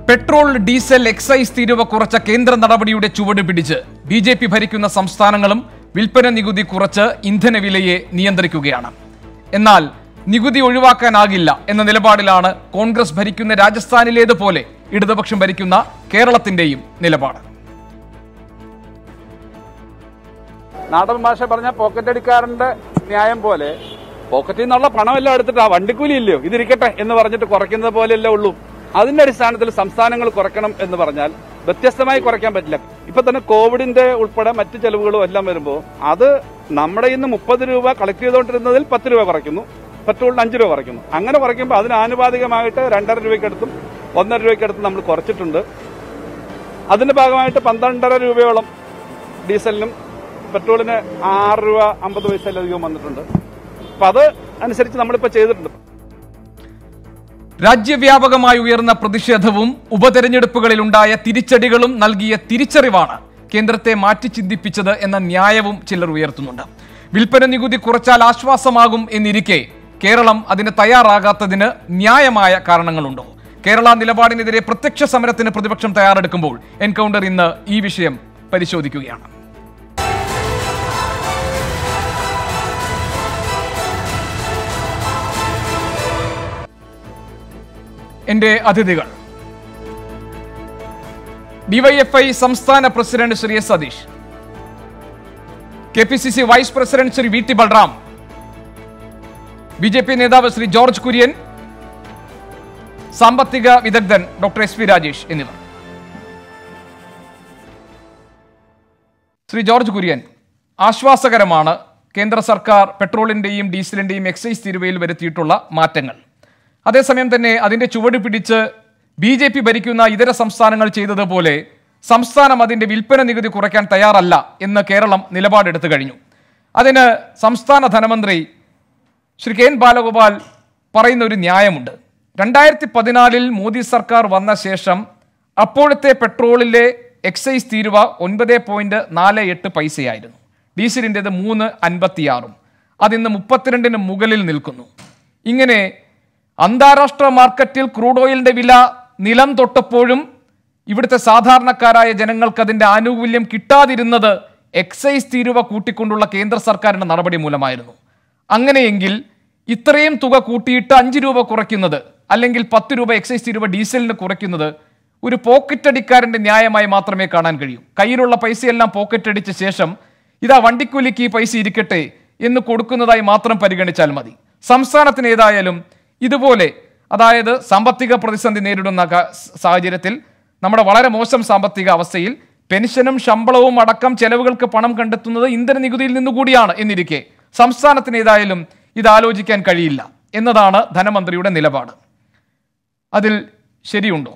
Petrol diesel excise തീരുവ കുറച്ച കേന്ദ്ര നടപടിയുടെ ചുവട് പിടിച്ച് ബി ജെ പി ഭരിക്കുന്ന സംസ്ഥാനങ്ങളും വിൽപ്പന നികുതി കുറച്ച് ഇന്ധനവിലയെ നിയന്ത്രിക്കുകയാണ് എന്നാൽ നികുതി ഒഴിവാക്കാനാകില്ല എന്ന നിലപാടിലാണ് കോൺഗ്രസ് ഭരിക്കുന്ന രാജസ്ഥാനിലേതുപോലെ ഇടതുപക്ഷം ഭരിക്കുന്ന കേരളത്തിന്റെയും നിലപാട് നാടൻ ഭാഷ പറഞ്ഞ പോക്കറ്റ് അടിക്കാരന്റെ ന്യായം പോലെ പോക്കറ്റിൽ നിന്നുള്ള പണമെല്ലാം എടുത്തിട്ട് ആ വണ്ടിക്കൂലി ഇല്ലയോ ഇതിരിക്കട്ടെ എന്ന് പറഞ്ഞിട്ട് കുറയ്ക്കുന്നത് പോലെയല്ലേ ഉള്ളൂ അതിന്റെ അടിസ്ഥാനത്തിൽ സംസ്ഥാനങ്ങൾ കുറയ്ക്കണം എന്ന് പറഞ്ഞാൽ വ്യത്യസ്തമായി കുറയ്ക്കാൻ പറ്റില്ല ഇപ്പൊ തന്നെ കോവിഡിന്റെ ഉൾപ്പെടെ മറ്റു ചെലവുകളും എല്ലാം വരുമ്പോൾ അത് നമ്മുടെ ഇന്ന് മുപ്പത് രൂപ കളക്ട് ചെയ്തുകൊണ്ടിരുന്നതിൽ പത്ത് രൂപ കുറയ്ക്കുന്നു പെട്രോളിന് അഞ്ച് രൂപ കുറയ്ക്കുന്നു അങ്ങനെ കുറയ്ക്കുമ്പോൾ അതിന് ആനുപാതികമായിട്ട് രണ്ടര രൂപയ്ക്കടുത്തും ഒന്നര രൂപയ്ക്കടുത്തും നമ്മൾ കുറച്ചിട്ടുണ്ട് അതിന്റെ ഭാഗമായിട്ട് പന്ത്രണ്ടര രൂപയോളം ഡീസലിനും പെട്രോളിന് ആറ് രൂപ അമ്പത് പൈസയിലധികം വന്നിട്ടുണ്ട് അപ്പൊ അത് അനുസരിച്ച് നമ്മളിപ്പോ ചെയ്തിട്ടുണ്ട് രാജ്യവ്യാപകമായി ഉയർന്ന പ്രതിഷേധവും ഉപതെരഞ്ഞെടുപ്പുകളിലുണ്ടായ തിരിച്ചടികളും നൽകിയ തിരിച്ചറിവാണ് കേന്ദ്രത്തെ മാറ്റി ചിന്തിപ്പിച്ചത് എന്ന ന്യായവും ചിലർ ഉയർത്തുന്നുണ്ട് വിൽപ്പന നികുതി കുറച്ചാൽ ആശ്വാസമാകും എന്നിരിക്കെ കേരളം അതിന് തയ്യാറാകാത്തതിന് ന്യായമായ കാരണങ്ങളുണ്ടോ കേരള നിലപാടിനെതിരെ പ്രത്യക്ഷ സമരത്തിന് പ്രതിപക്ഷം തയ്യാറെടുക്കുമ്പോൾ എൻകൗണ്ടർ ഇന്ന് ഈ വിഷയം പരിശോധിക്കുകയാണ് എന്റെ അതിഥികൾ ഡിവൈഎഫ്ഐ സംസ്ഥാന president Shri S Satheesh K P C C vice president Shri V T Balram B J P നേതാവ് ശ്രീ ജോർജ് കുര്യൻ സാമ്പത്തിക വിദഗ്ധൻ ഡോക്ടർ എസ് പി രാജേഷ് എന്നിവർ ശ്രീ ജോർജ് കുര്യൻ ആശ്വാസകരമാണ് കേന്ദ്ര സർക്കാർ പെട്രോളിന്റെയും ഡീസലിന്റെയും എക്സൈസ് തീരുവയിൽ വരുത്തിയിട്ടുള്ള മാറ്റങ്ങൾ അതേസമയം തന്നെ അതിന്റെ ചുവട് പിടിച്ച് ബി ജെ പി ഭരിക്കുന്ന ഇതര സംസ്ഥാനങ്ങൾ ചെയ്തതുപോലെ സംസ്ഥാനം അതിന്റെ വിൽപ്പന നികുതി കുറയ്ക്കാൻ തയ്യാറല്ല എന്ന് കേരളം നിലപാടെടുത്തു കഴിഞ്ഞു അതിന് സംസ്ഥാന ധനമന്ത്രി ശ്രീ കെ എൻ ബാലഗോപാൽ പറയുന്ന ഒരു ന്യായമുണ്ട് രണ്ടായിരത്തി പതിനാലിൽ മോദി സർക്കാർ വന്ന ശേഷം അപ്പോഴത്തെ പെട്രോളിലെ എക്സൈസ് തീരുവ ഒൻപത് പോയിന്റ് നാല് എട്ട് പൈസയായിരുന്നു ഡീസലിൻ്റെത് മൂന്ന് അൻപത്തിയാറും അതിന്ന് മുപ്പത്തിരണ്ടിന് മുകളിൽ നിൽക്കുന്നു ഇങ്ങനെ അന്താരാഷ്ട്ര മാർക്കറ്റിൽ ക്രൂഡ് ഓയിലിന്റെ വില നിലം തൊട്ടപ്പോഴും ഇവിടുത്തെ സാധാരണക്കാരായ ജനങ്ങൾക്ക് അതിന്റെ ആനുകൂല്യം കിട്ടാതിരുന്നത് എക്സൈസ് തീരുവ കൂട്ടിക്കൊണ്ടുള്ള കേന്ദ്ര സർക്കാരിന്റെ നടപടി മൂലമായിരുന്നു അങ്ങനെയെങ്കിൽ ഇത്രയും തുക കൂട്ടിയിട്ട് അഞ്ച് രൂപ കുറയ്ക്കുന്നത് അല്ലെങ്കിൽ പത്ത് രൂപ എക്സൈസ് തീരുവ ഡീസലിന് കുറയ്ക്കുന്നത് ഒരു പോക്കറ്റ് അടിക്കാരന്റെ ന്യായമായി മാത്രമേ കാണാൻ കഴിയൂ കയ്യിലുള്ള പൈസയെല്ലാം പോക്കറ്റ് അടിച്ച ശേഷം ഇതാ വണ്ടിക്കൂലിക്ക് ഈ പൈസ ഇരിക്കട്ടെ എന്ന് കൊടുക്കുന്നതായി മാത്രം പരിഗണിച്ചാൽ മതി സംസ്ഥാനത്തിന് ഏതായാലും ഇതുപോലെ അതായത് സാമ്പത്തിക പ്രതിസന്ധി നേരിടുന്ന ക- സാഹചര്യത്തിൽ നമ്മുടെ വളരെ മോശം സാമ്പത്തിക അവസ്ഥയിൽ പെൻഷനും ശമ്പളവും അടക്കം ചെലവുകൾക്ക് പണം കണ്ടെത്തുന്നത് ഇന്ധന നികുതിയിൽ നിന്നുകൂടിയാണ് എന്നിരിക്കെ സംസ്ഥാനത്തിന് ഏതായാലും ഇത് ആലോചിക്കാൻ കഴിയില്ല എന്നതാണ് ധനമന്ത്രിയുടെ നിലപാട് അതിൽ ശരിയുണ്ടോ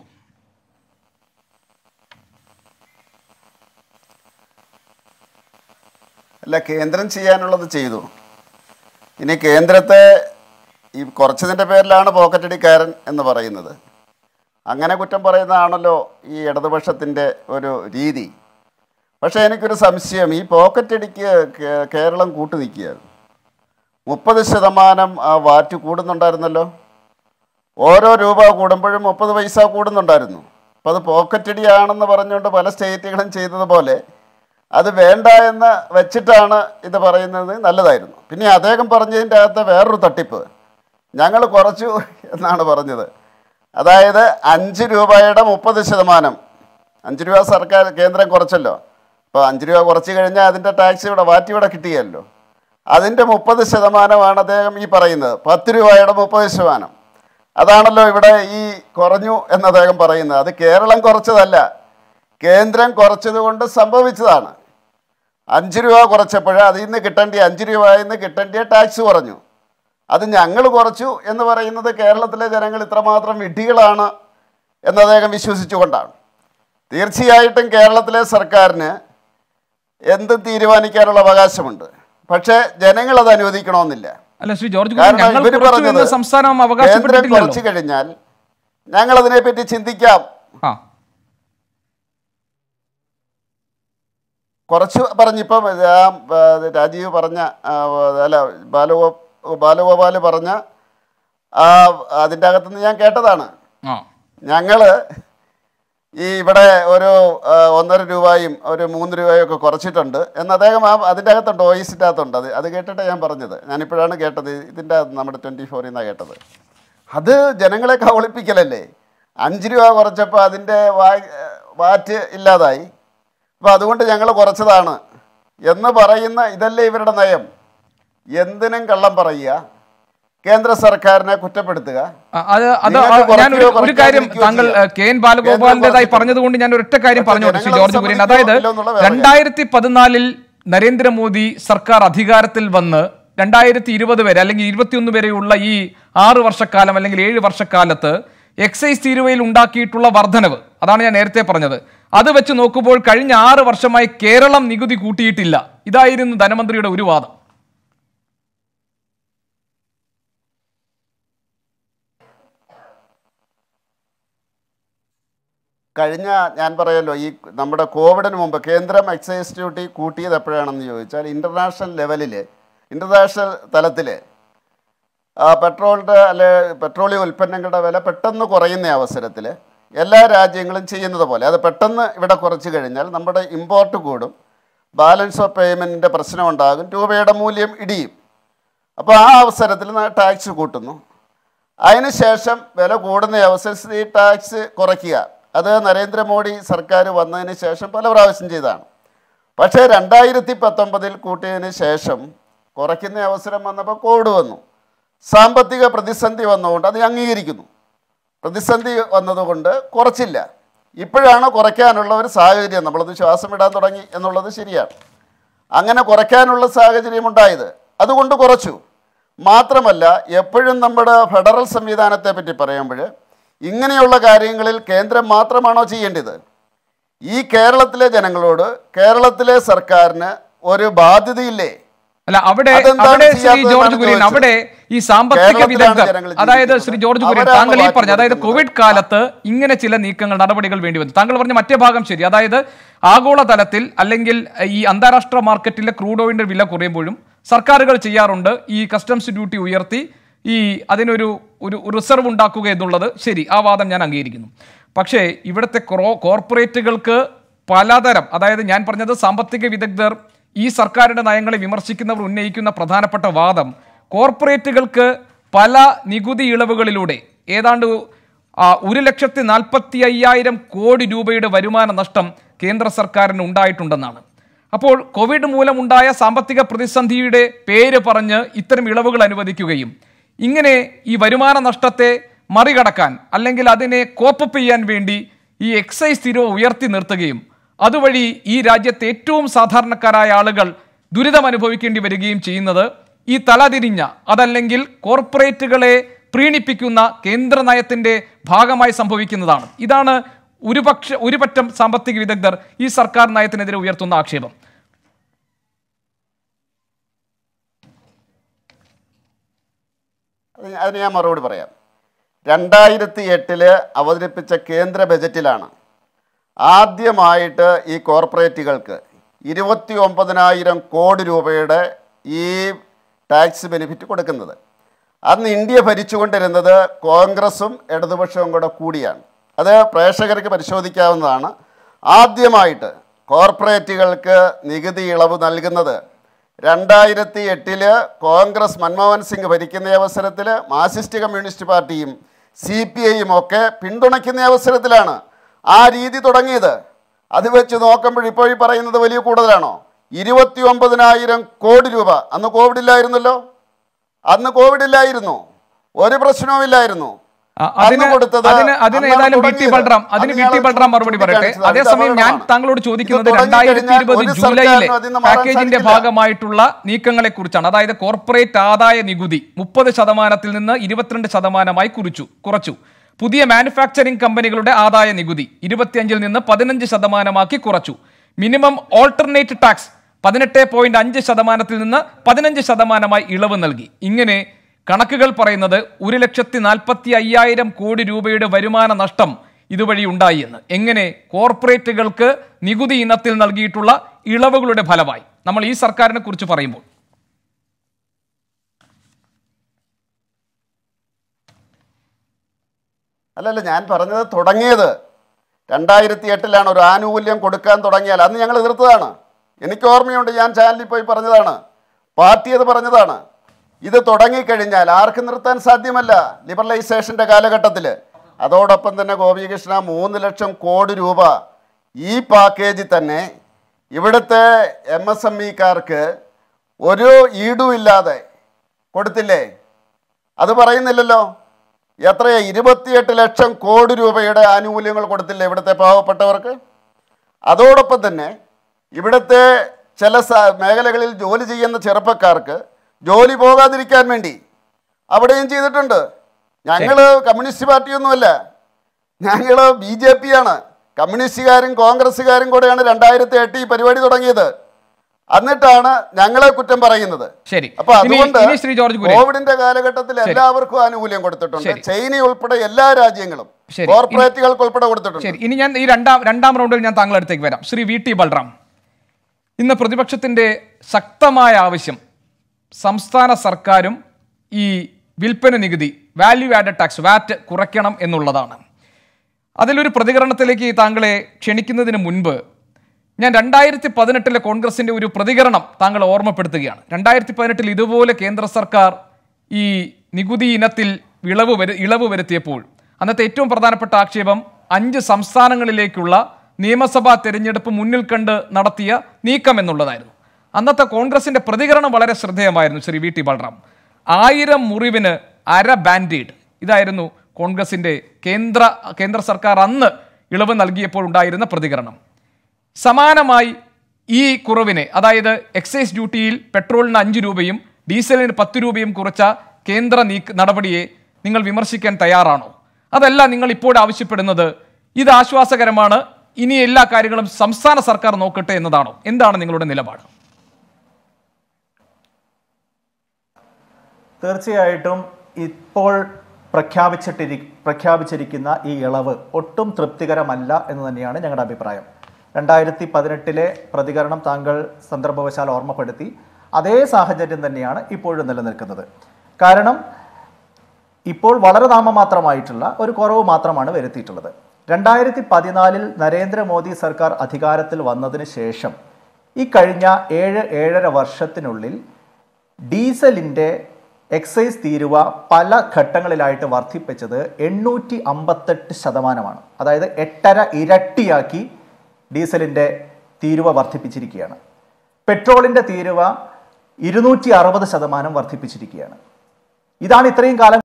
അല്ല കേന്ദ്രം ചെയ്യാനുള്ളത് ചെയ്തു ഇനി കേന്ദ്രത്തെ ഈ കുറച്ചതിൻ്റെ പേരിലാണ് പോക്കറ്റടിക്കാരൻ എന്ന് പറയുന്നത് അങ്ങനെ കുറ്റം പറയുന്നതാണല്ലോ ഈ ഇടതുപക്ഷത്തിൻ്റെ ഒരു രീതി പക്ഷേ എനിക്കൊരു സംശയം ഈ പോക്കറ്റടിക്ക് കേ- കേരളം കൂട്ടു നിൽക്കുകയാണ് മുപ്പത് ശതമാനം ആ വാറ്റ് കൂടുന്നുണ്ടായിരുന്നല്ലോ ഓരോ രൂപ കൂടുമ്പോഴും മുപ്പത് പൈസ കൂടുന്നുണ്ടായിരുന്നു അപ്പോൾ അത് പോക്കറ്റടിയാണെന്ന് പറഞ്ഞുകൊണ്ട് പല സ്റ്റേറ്റുകളും ചെയ്തതുപോലെ അത് വേണ്ട എന്ന് വെച്ചിട്ടാണ് ഇത് പറയുന്നത് നല്ലതായിരുന്നു പിന്നെ അദ്ദേഹം പറഞ്ഞതിൻ്റെ അകത്ത് വേറൊരു തട്ടിപ്പ് ഞങ്ങൾ കുറച്ചു എന്നാണ് പറഞ്ഞത് അതായത് അഞ്ച് രൂപയുടെ മുപ്പത് ശതമാനം അഞ്ച് രൂപ സർക്കാർ കേന്ദ്രം കുറച്ചല്ലോ അപ്പോൾ അഞ്ച് രൂപ കുറച്ച് കഴിഞ്ഞാൽ അതിൻ്റെ ടാക്സ് ഇവിടെ വാറ്റ് ഇവിടെ കിട്ടിയല്ലോ അതിൻ്റെ മുപ്പത് ശതമാനമാണ് അദ്ദേഹം ഈ പറയുന്നത് പത്ത് രൂപയുടെ മുപ്പത് ശതമാനം അതാണല്ലോ ഇവിടെ ഈ കുറഞ്ഞു എന്ന് അദ്ദേഹം പറയുന്നത് അത് കേരളം കുറച്ചതല്ല കേന്ദ്രം കുറച്ചത് കൊണ്ട് സംഭവിച്ചതാണ് അഞ്ച് രൂപ കുറച്ചപ്പോൾ അതിൽ നിന്ന് കിട്ടേണ്ട അഞ്ച് രൂപയിൽ നിന്ന് കിട്ടേണ്ട ടാക്സ് കുറഞ്ഞു അത് ഞങ്ങൾ കുറച്ചു എന്ന് പറയുന്നത് കേരളത്തിലെ ജനങ്ങൾ ഇത്രമാത്രം വിഡ്ഢികളാണ് എന്ന് അദ്ദേഹം വിശ്വസിച്ചുകൊണ്ടാണ് തീർച്ചയായിട്ടും കേരളത്തിലെ സർക്കാരിന് എന്തും തീരുമാനിക്കാനുള്ള അവകാശമുണ്ട് പക്ഷേ ജനങ്ങൾ അത് അനുവദിക്കണമെന്നില്ല അല്ല ശ്രീ ജോർജ് കുര്യൻ, കാരണം ഞങ്ങൾ ഇവര് കുറച്ചു എന്ന് പറഞ്ഞത് സംസ്ഥാനം കേന്ദ്രം അവകാശപ്പെട്ടിട്ടില്ലല്ലോ കുറച്ച് കഴിഞ്ഞാൽ ഞങ്ങൾ അതിനെപ്പറ്റി ചിന്തിക്കാം ആ കുറച്ച് പറഞ്ഞിപ്പം ആ, ആ, രാജീവ് പറഞ്ഞ ആ, അല്ല ബാലഗോ ബാലഗോപാൽ പറഞ്ഞ ആ അതിൻ്റെ അകത്തുനിന്ന് ഞാൻ കേട്ടതാണ് ആ ഞങ്ങൾ ഈ ഇവിടെ ഒരു ആ, ഒന്നര രൂപയും ഒരു മൂന്ന് രൂപയും ഒക്കെ കുറച്ചിട്ടുണ്ട് എന്ന് അദ്ദേഹം ആ അതിൻ്റെ അകത്തുണ്ട് വോയിസിൻ്റെ അകത്തുണ്ട് അത് അത് കേട്ടിട്ട് ഞാൻ പറഞ്ഞത് ഞാനിപ്പോഴാണ് കേട്ടത് ഇതിൻ്റെ അകത്ത് നമ്മുടെ ട്വൻറ്റി ഫോറിൽ നിന്നാണ് കേട്ടത് അത് ജനങ്ങളെ കബളിപ്പിക്കലല്ലേ അഞ്ച് രൂപ കുറച്ചപ്പോൾ അതിൻ്റെ വാ വാറ്റ് ഇല്ലാതായി അപ്പോൾ അതുകൊണ്ട് ഞങ്ങൾ കുറച്ചതാണ് എന്ന് പറയുന്ന ഇതല്ലേ ഇവരുടെ നയം എന്തിനും കള്ളം പറയുക കേന്ദ്ര സർക്കാരിനെ കുറ്റപ്പെടുത്തുക ആ, അത് അത് നിങ്ങൾക്ക് ആ, ഞാൻ ഒരു കുറയ്ക്കുകയോ ഒരു കാര്യം കുറയ്ക്കാതിരിക്കുകയോ താങ്കൾ ചെയ്യാം. ഏഹ്, കെ എൻ ബാലഗോപാലിന്റേതായി കേന്ദ്രം പറഞ്ഞതുകൊണ്ട് ഞാൻ ഒരൊറ്റ കാര്യം പക്ഷേ പറഞ്ഞോട്ടെ ശ്രീ ജനങ്ങൾ ജോർജ് കുര്യൻ സമ്മതിക്കുമോ അതായത് ഇല്ലയോ എന്നുള്ള വേറെ രണ്ടായിരത്തി പതിനാലിൽ നരേന്ദ്രമോദി സർക്കാർ അധികാരത്തിൽ വന്ന് രണ്ടായിരത്തി ഇരുപത് വരെ അല്ലെങ്കിൽ ഇരുപത്തിയൊന്ന് വരെയുള്ള ഈ ആറ് വർഷക്കാലം അല്ലെങ്കിൽ ഏഴ് വർഷക്കാലത്ത് എക്സൈസ് തീരുവയിൽ ഉണ്ടാക്കിയിട്ടുള്ള വർധനവ് അതാണ് ഞാൻ നേരത്തെ പറഞ്ഞത് അത് വെച്ച് നോക്കുമ്പോൾ കഴിഞ്ഞ ആറ് വർഷമായി കേരളം നികുതി കൂട്ടിയിട്ടില്ല ഇതായിരുന്നു ധനമന്ത്രിയുടെ ഒരു വാദം കഴിഞ്ഞ ഞാൻ പറയല്ലോ ഈ നമ്മുടെ കോവിഡിന് മുമ്പ് കേന്ദ്രം എക്സൈസ് ഡ്യൂട്ടി കൂട്ടിയത് എപ്പോഴാണെന്ന് ചോദിച്ചാൽ ഇൻ്റർനാഷണൽ ലെവലിൽ ഇൻ്റർനാഷണൽ തലത്തിൽ പെട്രോളിൻ്റെ അല്ലെ പെട്രോളിയം ഉൽപ്പന്നങ്ങളുടെ വില പെട്ടെന്ന് കുറയുന്ന അവസരത്തിൽ എല്ലാ രാജ്യങ്ങളും ചെയ്യുന്നത് പോലെ അത് പെട്ടെന്ന് ഇവിടെ കുറച്ച് കഴിഞ്ഞാൽ നമ്മുടെ ഇമ്പോർട്ട് കൂടും ബാലൻസ് ഓഫ് പേയ്മെൻറ്റിൻ്റെ പ്രശ്നമുണ്ടാകും രൂപയുടെ മൂല്യം ഇടിയും അപ്പോൾ ആ അവസരത്തിൽ ടാക്സ് കൂട്ടുന്നു അതിനുശേഷം വില കൂടുന്ന അവസരത്തിൽ ഈ ടാക്സ് കുറയ്ക്കുക അത് നരേന്ദ്രമോദി സർക്കാർ വന്നതിന് ശേഷം പല പ്രാവശ്യം ചെയ്തതാണ് പക്ഷേ രണ്ടായിരത്തി പത്തൊമ്പതിൽ കൂട്ടിയതിന് ശേഷം കുറയ്ക്കുന്ന അവസരം വന്നപ്പോൾ കോവിഡ് വന്നു സാമ്പത്തിക പ്രതിസന്ധി വന്നതുകൊണ്ട് അത് അംഗീകരിക്കുന്നു പ്രതിസന്ധി വന്നതുകൊണ്ട് കുറച്ചില്ല ഇപ്പോഴാണ് കുറയ്ക്കാനുള്ള ഒരു സാഹചര്യം നമ്മളത് ശ്വാസം വിടാൻ തുടങ്ങി എന്നുള്ളത് ശരിയാണ് അങ്ങനെ കുറയ്ക്കാനുള്ള സാഹചര്യം ഉണ്ടായത് അതുകൊണ്ട് കുറച്ചു മാത്രമല്ല എപ്പോഴും നമ്മുടെ ഫെഡറൽ സംവിധാനത്തെ പറ്റി പറയുമ്പോൾ ഇങ്ങനെയുള്ള കാര്യങ്ങളിൽ കേന്ദ്രം മാത്രമാണോ ചെയ്യേണ്ടത് ഈ കേരളത്തിലെ ജനങ്ങളോട് കേരളത്തിലെ സർക്കാരിന് ഒരു ബാധ്യതയില്ലേ അല്ല അവിടെ അതെന്താണ് അവിടെ ശ്രീ ചെയ്യാത്തതെന്നാണ് ജോർജ് കുര്യൻ ചോദിച്ചത്. അവിടെ ഈ സാമ്പത്തിക കേരളത്തിലാണ് വിദഗ്ധർ ജനങ്ങൾ അതായത് ജീവിക്കുന്നത്. ശ്രീ ജോർജ് കുര്യൻ അവരാണ് താങ്കൾ ഈ വാക്ക് പറഞ്ഞ അതായത് കൊടുക്കുന്നത്. കോവിഡ് കാലത്ത് ഇങ്ങനെ ചില നീക്കങ്ങൾ നടപടികൾ വേണ്ടി വന്നു താങ്കൾ പറഞ്ഞ മറ്റേ ഭാഗം ശരി അതായത് ആഗോളതലത്തിൽ അല്ലെങ്കിൽ ഈ അന്താരാഷ്ട്ര മാർക്കറ്റിലെ ക്രൂഡ് ഓയിലിന്റെ വില കുറയുമ്പോഴും സർക്കാരുകൾ ചെയ്യാറുണ്ട് ഈ കസ്റ്റംസ് ഡ്യൂട്ടി ഉയർത്തി ഈ അതിനൊരു ഒരു റിസർവ് ഉണ്ടാക്കുക എന്നുള്ളത് ശരി ആ വാദം ഞാൻ അംഗീകരിക്കുന്നു പക്ഷേ ഇവിടുത്തെ ക്രോ കോർപ്പറേറ്റുകൾക്ക് പലതരം അതായത് ഞാൻ പറഞ്ഞത് സാമ്പത്തിക വിദഗ്ധർ ഈ സർക്കാരിന്റെ നയങ്ങളെ വിമർശിക്കുന്നവർ ഉന്നയിക്കുന്ന പ്രധാനപ്പെട്ട വാദം കോർപ്പറേറ്റുകൾക്ക് പല നികുതി ഇളവുകളിലൂടെ ഏതാണ്ട് ആ, ഒരു ലക്ഷത്തി നാൽപ്പത്തി അയ്യായിരം കോടി രൂപയുടെ വരുമാന നഷ്ടം കേന്ദ്ര സർക്കാരിന് ഉണ്ടായിട്ടുണ്ടെന്നാണ് അപ്പോൾ കോവിഡ് മൂലമുണ്ടായ സാമ്പത്തിക പ്രതിസന്ധിയുടെ പേര് പറഞ്ഞ് ഇത്തരം ഇളവുകൾ അനുവദിക്കുകയും ഇങ്ങനെ ഈ വരുമാന നഷ്ടത്തെ മറികടക്കാൻ അല്ലെങ്കിൽ അതിനെ കോപ്പപ്പ് ചെയ്യാൻ വേണ്ടി ഈ എക്സൈസ് തീരുവ ഉയർത്തി നിർത്തുകയും അതുവഴി ഈ രാജ്യത്തെ ഏറ്റവും സാധാരണക്കാരായ ആളുകൾ ദുരിതം അനുഭവിക്കേണ്ടി വരികയും ചെയ്യുന്നത് ഈ തലതിരിഞ്ഞ അതല്ലെങ്കിൽ കോർപ്പറേറ്റുകളെ പ്രീണിപ്പിക്കുന്ന കേന്ദ്ര നയത്തിന്റെ ഭാഗമായി സംഭവിക്കുന്നതാണ് ഇതാണ് ഒരുപക്ഷ ഒരുപറ്റം സാമ്പത്തിക വിദഗ്ധർ ഈ സർക്കാർ നയത്തിനെതിരെ ഉയർത്തുന്ന ആക്ഷേപം അത് അതിന് ഞാൻ മറുപടി പറയാം രണ്ടായിരത്തി എട്ടില് അവതരിപ്പിച്ച കേന്ദ്ര ബജറ്റിലാണ് ആദ്യമായിട്ട് ഈ കോർപ്പറേറ്റുകൾക്ക് ഇരുപത്തി ഒമ്പതിനായിരം കോടി രൂപയുടെ ഈ ടാക്സ് ബെനിഫിറ്റ് കൊടുക്കുന്നത് അന്ന് ഇന്ത്യ ഭരിച്ചുകൊണ്ടിരുന്നത് കോൺഗ്രസും ഇടതുപക്ഷവും കൂടെ കൂടിയാണ് അത് പ്രേക്ഷകർക്ക് പരിശോധിക്കാവുന്നതാണ് ആദ്യമായിട്ട് കോർപ്പറേറ്റുകൾക്ക് നികുതി ഇളവ് നൽകുന്നത് രണ്ടായിരത്തി എട്ടില് കോൺഗ്രസ് മൻമോഹൻ സിംഗ് ഭരിക്കുന്ന അവസരത്തിൽ മാർക്സിസ്റ്റ് കമ്മ്യൂണിസ്റ്റ് പാർട്ടിയും സി പി ഐയും ഒക്കെ പിന്തുണയ്ക്കുന്ന അവസരത്തിലാണ് ആ രീതി തുടങ്ങിയത് അത് വെച്ച് നോക്കുമ്പോൾ ഇപ്പോൾ ഈ പറയുന്നത് വലിയ കൂടുതലാണോ ഇരുപത്തി ഒമ്പതിനായിരം കോടി രൂപ അന്ന് കോവിഡ് ഇല്ലായിരുന്നല്ലോ അന്ന് കോവിഡ് ഇല്ലായിരുന്നു ഒരു പ്രശ്നവുമില്ലായിരുന്നു ആ, അന്ന് അതിന് കൊടുത്തത് അതിന് അതിന് അന്നാണ് ഏതായാലും വി ടി തുടങ്ങിയത്. ബൽറാം അതിന് അന്ന് വി ടി ഞാൻ ബൽറാം മറുപടി പറയട്ടെ ചൂണ്ടിക്കാണിച്ചതാണ്. ഇത് അതേസമയം ഞാൻ അപകടമാണ്. താങ്കളോട് ചോദിക്കുന്നത് ഇത് രണ്ടായിരത്തി തുടങ്ങിക്കഴിഞ്ഞാൽ ഇരുപത് ഒരു ജൂലൈയിലെ സർക്കാരിനും അതിൽ നിന്ന് മാറാൻ പാക്കേജിന്റെ സാധിക്കില്ല. ഭാഗമായിട്ടുള്ള നീക്കങ്ങളെ കുറിച്ചാണ് അതായത് കോർപ്പറേറ്റ് ആദായ നികുതി മുപ്പത് ശതമാനത്തിൽ നിന്ന് ഇരുപത്തിരണ്ട് ശതമാനമായി കുറിച്ചു കുറച്ചു പുതിയ മാനുഫാക്ചറിംഗ് കമ്പനികളുടെ ആദായ നികുതി ഇരുപത്തിയഞ്ചിൽ നിന്ന് പതിനഞ്ച് ശതമാനമാക്കി കുറച്ചു മിനിമം ഓൾട്ടർനേറ്റ് ടാക്സ് പതിനെട്ട് പോയിന്റ് അഞ്ച് ശതമാനത്തിൽ നിന്ന് പതിനഞ്ച് ശതമാനമായി ഇളവ് നൽകി ഇങ്ങനെ കണക്കുകൾ പറയുന്നത് ഒരു ലക്ഷത്തി നാൽപ്പത്തി അയ്യായിരം കോടി രൂപയുടെ വരുമാന നഷ്ടം ഇതുവഴി ഉണ്ടായി എന്ന് എങ്ങനെ കോർപ്പറേറ്റുകൾക്ക് നികുതി ഇനത്തിൽ നൽകിയിട്ടുള്ള ഇളവുകളുടെ ഫലമായി നമ്മൾ ഈ സർക്കാരിനെ കുറിച്ച് പറയുമ്പോൾ അല്ലല്ല ഞാൻ പറഞ്ഞത് തുടങ്ങിയത് രണ്ടായിരത്തി എട്ടിലാണ് ഒരു ആനുകൂല്യം കൊടുക്കാൻ തുടങ്ങിയാൽ അന്ന് ഞങ്ങൾ എതിർത്തതാണ് എനിക്ക് ഓർമ്മയുണ്ട് ഞാൻ ചാനലിൽ പോയി പറഞ്ഞതാണ് പാർട്ടി അത് പറഞ്ഞതാണ് ഇത് തുടങ്ങിക്കഴിഞ്ഞാൽ ആർക്കും നിർത്താൻ സാധ്യമല്ല ലിബറലൈസേഷൻ്റെ കാലഘട്ടത്തിൽ അതോടൊപ്പം തന്നെ ഗോപികൃഷ്ണ മൂന്ന് ലക്ഷം കോടി രൂപ ഈ പാക്കേജിൽ തന്നെ ഇവിടുത്തെ എം എസ് എം ഇക്കാർക്ക് ഒരു ഈടും ഇല്ലാതെ കൊടുത്തില്ലേ അത് പറയുന്നില്ലല്ലോ എത്രയാ ഇരുപത്തിയെട്ട് ലക്ഷം കോടി രൂപയുടെ ആനുകൂല്യങ്ങൾ കൊടുത്തില്ലേ ഇവിടുത്തെ പാവപ്പെട്ടവർക്ക് അതോടൊപ്പം തന്നെ ഇവിടുത്തെ ചില സ- മേഖലകളിൽ ജോലി ചെയ്യുന്ന ചെറുപ്പക്കാർക്ക് ജോലി പോകാതിരിക്കാൻ വേണ്ടി അവിടെയും ചെയ്തിട്ടുണ്ട് ഞങ്ങൾ കമ്മ്യൂണിസ്റ്റ് പാർട്ടിയൊന്നുമല്ല ഞങ്ങൾ ബി ജെ പി ആണ് കമ്മ്യൂണിസ്റ്റുകാരും കോൺഗ്രസ്സുകാരും കൂടെയാണ് രണ്ടായിരത്തി എട്ട് ഈ പരിപാടി തുടങ്ങിയത് എന്നിട്ടാണ് ഞങ്ങളെ കുറ്റം പറയുന്നത് ശരി അപ്പൊ ഇനി- അതുകൊണ്ട് ഇനി ശ്രീ ജോർജ് കുര്യൻ കോവിഡിന്റെ കാലഘട്ടത്തിൽ എല്ലാവർക്കും ആനുകൂല്യം കൊടുത്തിട്ടുണ്ട് ശരി. ചൈന ഉൾപ്പെടെ എല്ലാ രാജ്യങ്ങളും ശരി. കോർപ്പറേറ്റുകൾക്ക് ഉൾപ്പെടെ കൊടുത്തിട്ടുണ്ട് ശരി ഇനി ഞാൻ ഈ രണ്ടാം രണ്ടാം റൗണ്ടിൽ ഞാൻ താങ്കളുടെ അടുത്തേക്ക് വരാം ശ്രീ വി ടി ബൽറാം ഇന്ന് പ്രതിപക്ഷത്തിന്റെ ശക്തമായ ആവശ്യം സംസ്ഥാന സർക്കാരും ഈ വിൽപ്പന നികുതി വാല്യൂ ആഡഡ് ടാക്സ് വാറ്റ് കുറയ്ക്കണം എന്നുള്ളതാണ് അതിലൊരു പ്രതികരണത്തിലേക്ക് താങ്കളെ ക്ഷണിക്കുന്നതിന് മുൻപ് ഞാൻ രണ്ടായിരത്തി പതിനെട്ടിലെ കോൺഗ്രസിന്റെ ഒരു പ്രതികരണം താങ്കൾ ഓർമ്മപ്പെടുത്തുകയാണ് രണ്ടായിരത്തി പതിനെട്ടിൽ ഇതുപോലെ കേന്ദ്ര സർക്കാർ ഈ നികുതി ഇനത്തിൽ ഇളവ് വരു ഇളവ് വരുത്തിയപ്പോൾ അന്നത്തെ ഏറ്റവും പ്രധാനപ്പെട്ട ആക്ഷേപം അഞ്ച് സംസ്ഥാനങ്ങളിലേക്കുള്ള നിയമസഭാ തെരഞ്ഞെടുപ്പ് മുന്നിൽ കണ്ട് നടത്തിയ നീക്കം എന്നുള്ളതായിരുന്നു അന്നത്തെ കോൺഗ്രസിന്റെ പ്രതികരണം വളരെ ശ്രദ്ധേയമായിരുന്നു ശ്രീ വി ടി ബൽറാം ആയിരം മുറിവിന് അര ബാൻഡേഡ് ഇതായിരുന്നു കോൺഗ്രസിന്റെ കേന്ദ്ര കേന്ദ്ര സർക്കാർ അന്ന് ഇളവ് നൽകിയപ്പോൾ ഉണ്ടായിരുന്ന പ്രതികരണം സമാനമായി ഈ കുറവിനെ അതായത് എക്സൈസ് ഡ്യൂട്ടിയിൽ പെട്രോളിന് അഞ്ച് രൂപയും ഡീസലിന് പത്ത് രൂപയും കുറച്ച കേന്ദ്ര നീക്ക നടപടിയെ നിങ്ങൾ വിമർശിക്കാൻ തയ്യാറാണോ അതല്ല നിങ്ങൾ ഇപ്പോൾ ആവശ്യപ്പെടുന്നത് ഇത് ആശ്വാസകരമാണ് ഇനി എല്ലാ കാര്യങ്ങളും സംസ്ഥാന സർക്കാർ നോക്കട്ടെ എന്നതാണോ എന്താണ് നിങ്ങളുടെ നിലപാട് തീർച്ചയായിട്ടും ഇപ്പോൾ പ്രഖ്യാപിച്ചിട്ടിരി പ്രഖ്യാപിച്ചിരിക്കുന്ന ഈ ഇളവ് ഒട്ടും തൃപ്തികരമല്ല എന്ന് തന്നെയാണ് ഞങ്ങളുടെ അഭിപ്രായം രണ്ടായിരത്തി പതിനെട്ടിലെ പ്രതികരണം താങ്കൾ സന്ദർഭവശാൽ ഓർമ്മപ്പെടുത്തി അതേ സാഹചര്യം തന്നെയാണ് ഇപ്പോഴും നിലനിൽക്കുന്നത് കാരണം ഇപ്പോൾ വളരെ നാമമാത്രമായിട്ടുള്ള ഒരു കുറവ് മാത്രമാണ് വരുത്തിയിട്ടുള്ളത് രണ്ടായിരത്തി പതിനാലിൽ നരേന്ദ്രമോദി സർക്കാർ അധികാരത്തിൽ വന്നതിന് ശേഷം ഈ കഴിഞ്ഞ ഏഴ് ഏഴര വർഷത്തിനുള്ളിൽ ഡീസലിൻ്റെ എക്സൈസ് തീരുവ പല ഘട്ടങ്ങളിലായിട്ട് വർദ്ധിപ്പിച്ചത് എണ്ണൂറ്റി അമ്പത്തെട്ട് ശതമാനമാണ് അതായത് എട്ടര ഇരട്ടിയാക്കി ഡീസലിൻ്റെ തീരുവ വർദ്ധിപ്പിച്ചിരിക്കുകയാണ് പെട്രോളിൻ്റെ തീരുവ ഇരുന്നൂറ്റി അറുപത് ശതമാനം വർദ്ധിപ്പിച്ചിരിക്കുകയാണ് ഇതാണ് ഇത്രയും കാലം